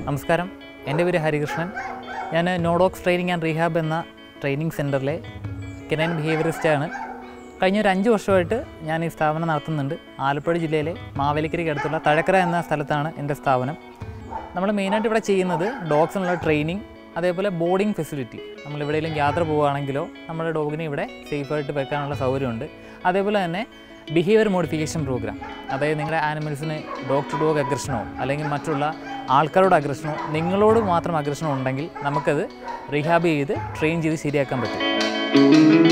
നമസ്കാരം എൻ്റെ പേര് ഹരികൃഷ്ണൻ ഞാൻ നോഡോക്സ് ട്രെയിനിങ് ആൻഡ് റീഹാബ് എന്ന ട്രെയിനിങ് സെൻറ്ററിലെ കെനൈൻ ബിഹേവിയറിസ്റ്റാണ് കഴിഞ്ഞ ഒരു അഞ്ച് വർഷമായിട്ട് ഞാൻ ഈ സ്ഥാപനം നടത്തുന്നുണ്ട് ആലപ്പുഴ ജില്ലയിലെ മാവേലിക്കരയ്ക്ക് അടുത്തുള്ള തഴക്കര എന്ന സ്ഥലത്താണ് എൻ്റെ സ്ഥാപനം നമ്മൾ മെയിനായിട്ട് ഇവിടെ ചെയ്യുന്നത് ഡോഗ്സിനുള്ള ട്രെയിനിങ് അതേപോലെ ബോർഡിംഗ് ഫെസിലിറ്റി നമ്മൾ എവിടെയെങ്കിലും യാത്ര പോവുകയാണെങ്കിലോ നമ്മുടെ ഡോഗിനെ ഇവിടെ സേഫായിട്ട് വെക്കാനുള്ള സൗകര്യമുണ്ട് അതേപോലെ തന്നെ ബിഹേവിയർ മോഡിഫിക്കേഷൻ പ്രോഗ്രാം അതായത് നിങ്ങളുടെ ആനിമൽസിന് ഡോഗ് ടു ഡോഗ് അഗ്രഷനോ അല്ലെങ്കിൽ മറ്റുള്ള ആൾക്കാരോട് അഗ്രഷനോ നിങ്ങളോട് മാത്രം അഗ്രഷനോ ഉണ്ടെങ്കിൽ നമുക്കത് റീഹാബ് ചെയ്ത് ട്രെയിൻ ചെയ്ത് ശരിയാക്കാൻ പറ്റും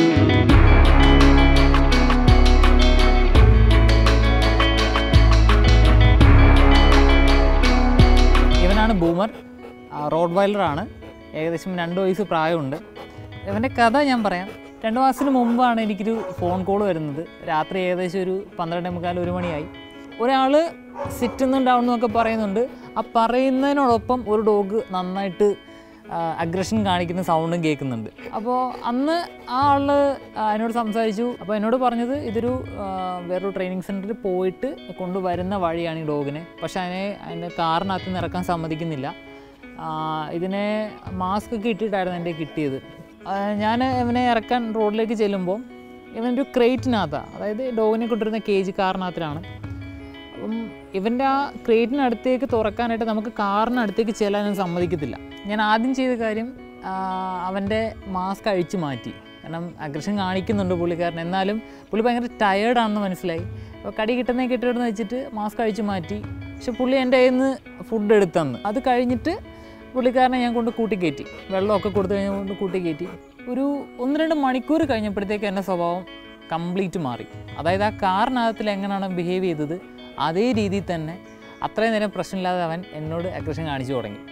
ഇവനാണ് ബൂമർ റോഡ് വൈലറാണ് ഏകദേശം രണ്ട് വയസ്സ് പ്രായമുണ്ട് ഇവൻ്റെ കഥ ഞാൻ പറയാം രണ്ട് മാസത്തിന് മുമ്പാണ് എനിക്കൊരു ഫോൺ കോൾ വരുന്നത് രാത്രി ഏകദേശം ഒരു പന്ത്രണ്ടേ മുക്കാൽ ഒരു മണിയായി ഒരാൾ സിറ്റുന്നും ഡൗൺ എന്നൊക്കെ പറയുന്നുണ്ട് ആ പറയുന്നതിനോടൊപ്പം ഒരു ഡോഗ് നന്നായിട്ട് അഗ്രഷൻ കാണിക്കുന്ന സൗണ്ടും കേൾക്കുന്നുണ്ട് അപ്പോൾ അന്ന് ആ ആൾ എന്നോട് സംസാരിച്ചു അപ്പോൾ എന്നോട് പറഞ്ഞത് ഇതൊരു ആ, വേറൊരു ട്രെയിനിങ് സെൻറ്ററിൽ പോയിട്ട് കൊണ്ടുവരുന്ന വഴിയാണ് ഈ ഡോഗിനെ പക്ഷേ അതിനെ അതിൻ്റെ കാറിനകത്ത് നിന്ന് ഇറക്കാൻ സമ്മതിക്കുന്നില്ല ആ, ഇതിനെ മാസ്ക് ഒക്കെ ഇട്ടിട്ടായിരുന്നു എൻ്റെ കിട്ടിയത് ആ, ഞാൻ ഇവനെ ഇറക്കാൻ റോഡിലേക്ക് ചെല്ലുമ്പോൾ ഇവനൊരു ക്രേറ്റിനകത്താണ് അതായത് ഡോഗിനെ കൊണ്ടിരുന്ന കേജ് കാറിനകത്തിലാണ് അപ്പം ഇവൻ്റെ ആ ക്രേറ്റിനടുത്തേക്ക് തുറക്കാനായിട്ട് നമുക്ക് കാറിനടുത്തേക്ക് ചെല്ലാനും സമ്മതിക്കത്തില്ല ഞാൻ ആദ്യം ചെയ്ത കാര്യം ആ, അവൻ്റെ മാസ്ക് അഴിച്ചു മാറ്റി കാരണം അഗ്രഷൻ കാണിക്കുന്നുണ്ട് പുള്ളിക്കാരൻ എന്നാലും പുള്ളി ഭയങ്കര ടയേർഡാണെന്ന് മനസ്സിലായി അപ്പോൾ കടി കിട്ടുന്നേ കിട്ടുമെന്ന് വെച്ചിട്ട് മാസ്ക് അഴിച്ചു മാറ്റി പക്ഷെ പുള്ളി എൻ്റെ കയ്യിൽ നിന്ന് ഫുഡ് എടുത്തന്ന് അത് കഴിഞ്ഞിട്ട് പുള്ളിക്കാരനെ ഞാൻ കൊണ്ട് കൂട്ടിക്കയറ്റി വെള്ളമൊക്കെ കൊടുത്തു കഴിഞ്ഞാൽ കൊണ്ട് കൂട്ടിക്കയറ്റി ഒരു ഒന്ന് രണ്ട് മണിക്കൂർ കഴിഞ്ഞപ്പോഴത്തേക്ക് എൻ്റെ സ്വഭാവം കംപ്ലീറ്റ് മാറി അതായത് ആ കാറിനകത്തിൽ എങ്ങനെയാണ് ബിഹേവ് ചെയ്തത് അതേ രീതിയിൽ തന്നെ അത്രയും നേരം പ്രശ്നമില്ലാതെ അവൻ എന്നോട് അഗ്രഷൻ കാണിച്ചു തുടങ്ങി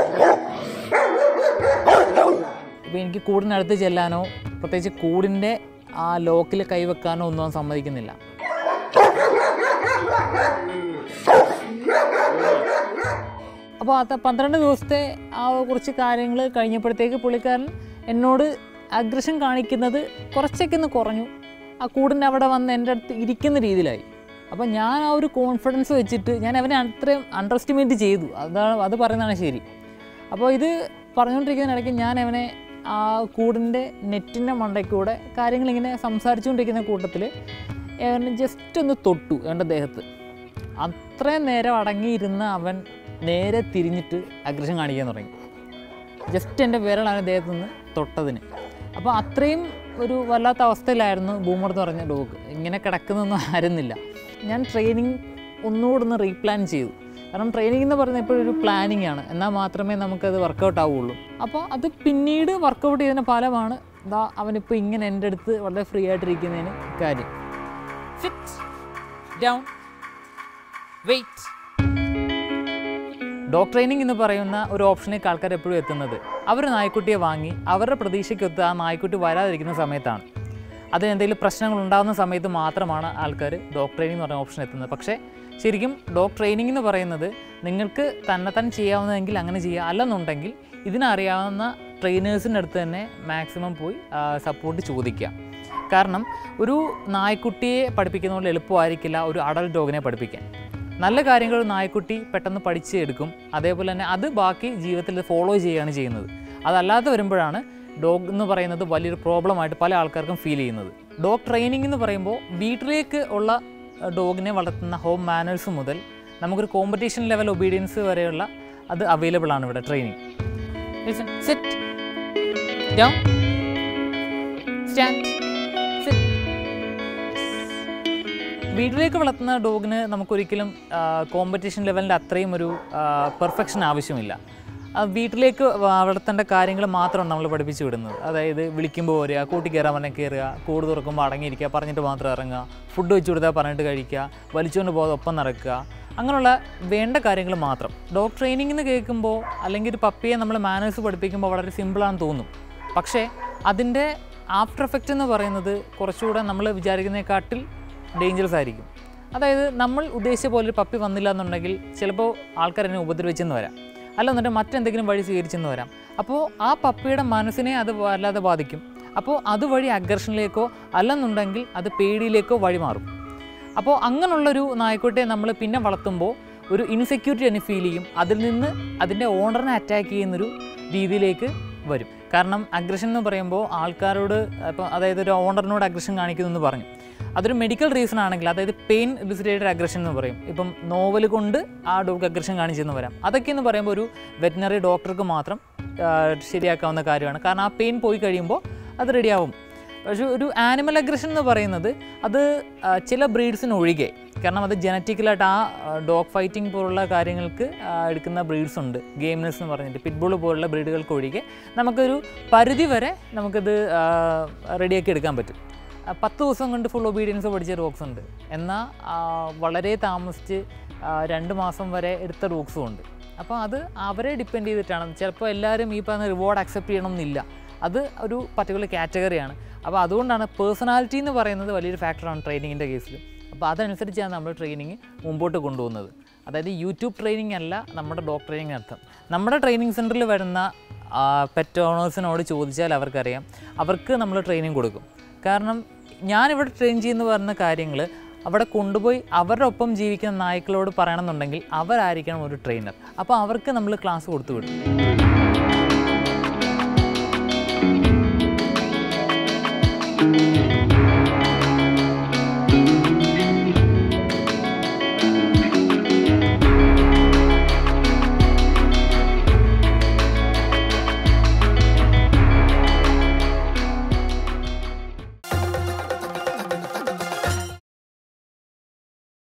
ഇപ്പോൾ എനിക്ക് കൂടിനടുത്ത് ചെല്ലാനോ പ്രത്യേകിച്ച് കൂടിൻ്റെ ആ ലോക്കിൽ കൈവെക്കാനോ ഒന്നും അവൻ സമ്മതിക്കുന്നില്ല അപ്പോൾ അത് പന്ത്രണ്ട് ദിവസത്തെ ആ കുറച്ച് കാര്യങ്ങൾ കഴിഞ്ഞപ്പോഴത്തേക്ക് പുള്ളിക്കാരൻ എന്നോട് അഗ്രഷൻ കാണിക്കുന്നത് കുറച്ചൊക്കെ ഒന്ന് കുറഞ്ഞു ആ കൂടിൻ്റെ അവിടെ വന്ന് എൻ്റെ അടുത്ത് ഇരിക്കുന്ന രീതിയിലായി അപ്പോൾ ഞാൻ ആ ഒരു കോൺഫിഡൻസ് വെച്ചിട്ട് ഞാൻ അവനെ അത്രയും അണ്ടർ എസ്റ്റിമേറ്റ് ചെയ്തു അതാണ് അത് പറയുന്നതാണ് ശരി അപ്പോൾ ഇത് പറഞ്ഞുകൊണ്ടിരിക്കുന്നതിനിടയ്ക്ക് ഞാൻ അവനെ ആ കൂടിൻ്റെ നെറ്റിൻ്റെ മണ്ടയ്ക്കൂടെ കാര്യങ്ങളിങ്ങനെ സംസാരിച്ചുകൊണ്ടിരിക്കുന്ന കൂട്ടത്തിൽ അവനെ ജസ്റ്റ് ഒന്ന് തൊട്ടു അവൻ്റെ ദേഹത്ത് അത്രയും നേരം അടങ്ങിയിരുന്ന അവൻ നേരെ തിരിഞ്ഞിട്ട് അഗ്രഷൻ കാണിക്കാൻ തുടങ്ങി ജസ്റ്റ് എൻ്റെ വിരലാണ് ദേഹത്ത് നിന്ന് തൊട്ടതിന് അപ്പോൾ അത്രയും ഒരു വല്ലാത്ത അവസ്ഥയിലായിരുന്നു ബൂമർ എന്ന് പറഞ്ഞ ഡോഗ് ഇങ്ങനെ കിടക്കുന്നൊന്നും ആയിരുന്നില്ല ഞാൻ ട്രെയിനിങ് ഒന്നുകൂടെ ഒന്ന് റീപ്ലാൻ ചെയ്തു കാരണം ട്രെയിനിങ് എന്ന് പറയുന്നത് എപ്പോഴും ഒരു പ്ലാനിങ് ആണ് എന്നാൽ മാത്രമേ നമുക്കത് വർക്കൗട്ട് ആവുള്ളൂ അപ്പോൾ അത് പിന്നീട് വർക്കൗട്ട് ചെയ്തതിന് ഫലമാണ് ദാ അവനിപ്പോൾ ഇങ്ങനെ എൻ്റെ അടുത്ത് വളരെ ഫ്രീ ആയിട്ടിരിക്കുന്നതിന് കാര്യം sit down wait dog training എന്ന് പറയുന്ന ഒരു ഓപ്ഷനിലേക്ക് ആൾക്കാർ എപ്പോഴും എത്തുന്നത് അവർ നായ്ക്കുട്ടിയെ വാങ്ങി അവരുടെ പ്രതീക്ഷയ്ക്കൊത്ത് ആ നായ്ക്കുട്ടി വരാതിരിക്കുന്ന സമയത്താണ് അതിന് എന്തെങ്കിലും പ്രശ്നങ്ങൾ ഉണ്ടാകുന്ന സമയത്ത് മാത്രമാണ് ആൾക്കാർ ഡോഗ് ട്രെയിനിങ് എന്ന് പറയുന്ന ഓപ്ഷൻ എത്തുന്നത് പക്ഷേ ശരിക്കും ഡോഗ് ട്രെയിനിങ് എന്ന് പറയുന്നത് നിങ്ങൾക്ക് തന്നെത്താൻ ചെയ്യാവുന്നതെങ്കിൽ അങ്ങനെ ചെയ്യുക അല്ലെന്നുണ്ടെങ്കിൽ ഇതിനറിയാവുന്ന ട്രെയിനേഴ്സിൻ്റെ അടുത്ത് തന്നെ മാക്സിമം പോയി സപ്പോർട്ട് ചോദിക്കുക കാരണം ഒരു നായ്ക്കുട്ടിയെ പഠിപ്പിക്കുന്ന പോലെ എളുപ്പമായിരിക്കില്ല ഒരു അഡൽട്ട് ഡോഗിനെ പഠിപ്പിക്കാൻ നല്ല കാര്യങ്ങൾ ഒരു നായ്ക്കുട്ടി പെട്ടെന്ന് പഠിച്ച് എടുക്കും അതേപോലെ തന്നെ അത് ബാക്കി ജീവിതത്തിൽ ഫോളോ ചെയ്യുകയാണ് ചെയ്യുന്നത് അതല്ലാതെ വരുമ്പോഴാണ് ഡോഗ് എന്ന് പറയുന്നത് വലിയൊരു പ്രോബ്ലമായിട്ട് പല ആൾക്കാർക്കും ഫീൽ ചെയ്യുന്നത് ഡോഗ് ട്രെയിനിങ് എന്ന് പറയുമ്പോൾ വീട്ടിലേക്ക് ഉള്ള ഡോഗിനെ വളർത്തുന്ന ഹോം മാനേഴ്സ് മുതൽ നമുക്കൊരു കോമ്പറ്റീഷൻ ലെവൽ ഒബീഡിയൻസ് വരെയുള്ള അത് അവൈലബിൾ ആണ് ഇവിടെ training sit down stand sit വീട്ടിലേക്ക് വളർത്തുന്ന ഡോഗിന് നമുക്കൊരിക്കലും കോമ്പറ്റീഷൻ ലെവലിൻ്റെ അത്രയും ഒരു പെർഫെക്ഷൻ ആവശ്യമില്ല ആ വീട്ടിലേക്ക് വ- വളർത്തേണ്ട കാര്യങ്ങൾ മാത്രമാണ് നമ്മൾ പഠിപ്പിച്ചു വിടുന്നത് അതായത് വിളിക്കുമ്പോൾ വരിക കൂട്ടി കയറാൻ പറഞ്ഞാൽ കയറുക കൂട് തുറക്കുമ്പോൾ അടങ്ങിയിരിക്കുക പറഞ്ഞിട്ട് മാത്രം ഇറങ്ങുക ഫുഡ് വെച്ച് കൊടുത്താൽ പറഞ്ഞിട്ട് കഴിക്കുക വലിച്ചുകൊണ്ട് പോകാതെ ഒപ്പം നടക്കുക അങ്ങനെയുള്ള വേണ്ട കാര്യങ്ങൾ മാത്രം ഡോഗ് ട്രെയിനിങ് എന്ന് കേൾക്കുമ്പോൾ അല്ലെങ്കിൽ ഒരു പപ്പിയെ നമ്മൾ മാനേഴ്സ് പഠിപ്പിക്കുമ്പോൾ വളരെ സിമ്പിളാണെന്ന് തോന്നും പക്ഷേ അതിൻ്റെ ആഫ്റ്റർ എഫക്റ്റ് എന്ന് പറയുന്നത് കുറച്ചുകൂടെ നമ്മൾ വിചാരിക്കുന്നതിനെക്കാട്ടിൽ ഡേഞ്ചറസ് ആയിരിക്കും അതായത് നമ്മൾ ഉദ്ദേശിച്ച പോലെ ഒരു പപ്പി വന്നില്ല എന്നുണ്ടെങ്കിൽ ചിലപ്പോൾ ആൾക്കാർ എന്നെ ഉപദ്രവിച്ചെന്ന് വരാം അല്ലെന്നുണ്ടെങ്കിൽ മറ്റെന്തെങ്കിലും വഴി സ്വീകരിച്ചെന്ന് വരാം അപ്പോൾ ആ പപ്പിയുടെ മനസ്സിനെ അത് വല്ലാതെ ബാധിക്കും അപ്പോൾ അതുവഴി അഗ്രഷനിലേക്കോ അല്ലെന്നുണ്ടെങ്കിൽ അത് പേടിയിലേക്കോ വഴി മാറും അപ്പോൾ അങ്ങനെയുള്ളൊരു നായ്ക്കുട്ടിയെ നമ്മൾ പിന്നെ വളർത്തുമ്പോൾ ഒരു ഇൻസെക്യൂരിറ്റി തന്നെ ഫീൽ ചെയ്യും അതിൽ നിന്ന് അതിൻ്റെ ഓണറിനെ അറ്റാക്ക് ചെയ്യുന്നൊരു രീതിയിലേക്ക് വരും കാരണം അഗ്രഷൻ എന്ന് പറയുമ്പോൾ ആൾക്കാരോട് ഇപ്പോൾ അതായത് ഒരു ഓണറിനോട് അഗ്രഷൻ കാണിക്കുന്നു എന്ന് പറഞ്ഞു അതൊരു മെഡിക്കൽ റീസൺ ആണെങ്കിൽ അതായത് പെയിൻ എലിസിറ്റേറ്റഡ് അഗ്രഷൻ എന്ന് പറയും ഇപ്പം നോവൽ കൊണ്ട് ആ ഡോഗ് അഗ്രഷൻ കാണിച്ചെന്ന് വരാം അതൊക്കെ എന്ന് പറയുമ്പോൾ ഒരു വെറ്റിനറി ഡോക്ടർക്ക് മാത്രം ആ, ശരിയാക്കാവുന്ന കാര്യമാണ് കാരണം ആ പെയിൻ പോയി കഴിയുമ്പോൾ അത് റെഡിയാവും പക്ഷേ ഒരു ആനിമൽ അഗ്രഷൻ എന്ന് പറയുന്നത് അത് ആ, ചില ബ്രീഡ്സിന് ഒഴികെ കാരണം അത് ജനറ്റിക്കലായിട്ട് ആ ഡോഗ് ഫൈറ്റിംഗ് പോലുള്ള കാര്യങ്ങൾക്ക് ആ, എടുക്കുന്ന ബ്രീഡ്സ് ഉണ്ട് ഗെയിംനെസ് എന്ന് പറഞ്ഞിട്ട് പിറ്റ്ബുൾ പോലുള്ള ബ്രീഡുകൾക്ക് ഒഴികെ നമുക്കൊരു പരിധി വരെ നമുക്കത് റെഡിയാക്കി എടുക്കാൻ പറ്റും ആ, പത്ത് ദിവസം കൊണ്ട് ഫുൾ ഒബീഡിയൻസ് പഠിച്ച ഡോഗ്സ് ഉണ്ട് എന്നാൽ ആ, വളരെ താമസിച്ച് ആ, രണ്ട് മാസം വരെ എടുത്ത ഡോഗ്സും ഉണ്ട് അപ്പോൾ അത് അവരെ ഡിപ്പെൻഡ് ചെയ്തിട്ടാണ് ചിലപ്പോൾ എല്ലാവരും ഈ പറഞ്ഞ റിവാർഡ് അക്സെപ്റ്റ് ചെയ്യണമെന്നില്ല അത് ഒരു പർട്ടിക്കുലർ കാറ്റഗറിയാണ് അപ്പോൾ അതുകൊണ്ടാണ് പേഴ്സണാലിറ്റി എന്ന് പറയുന്നത് വലിയൊരു ഫാക്ടറാണ് ട്രെയിനിങ്ങിൻ്റെ കേസിൽ അപ്പോൾ അതനുസരിച്ചാണ് നമ്മൾ ട്രെയിനിങ് മുമ്പോട്ട് കൊണ്ടുപോകുന്നത് അതായത് യൂട്യൂബ് ട്രെയിനിങ് അല്ല നമ്മുടെ ഡോഗ് ട്രെയിനിങ് അർത്ഥം നമ്മുടെ ട്രെയിനിങ് സെൻറ്ററിൽ വരുന്ന പെറ്റ് ഓണേഴ്സിനോട് ചോദിച്ചാൽ അവർക്കറിയാം അവർക്ക് നമ്മൾ ട്രെയിനിങ് കൊടുക്കും കാരണം ഞാനിവിടെ ട്രെയിൻ ചെയ്യുന്ന പറഞ്ഞ കാര്യങ്ങൾ അവിടെ കൊണ്ടുപോയി അവരുടെ ഒപ്പം ജീവിക്കുന്ന നായ്ക്കളോട് പറയണമെന്നുണ്ടെങ്കിൽ അവരായിരിക്കണം ഒരു ട്രെയിനർ അപ്പോൾ അവർക്ക് നമ്മൾ ക്ലാസ് കൊടുത്തു വിടും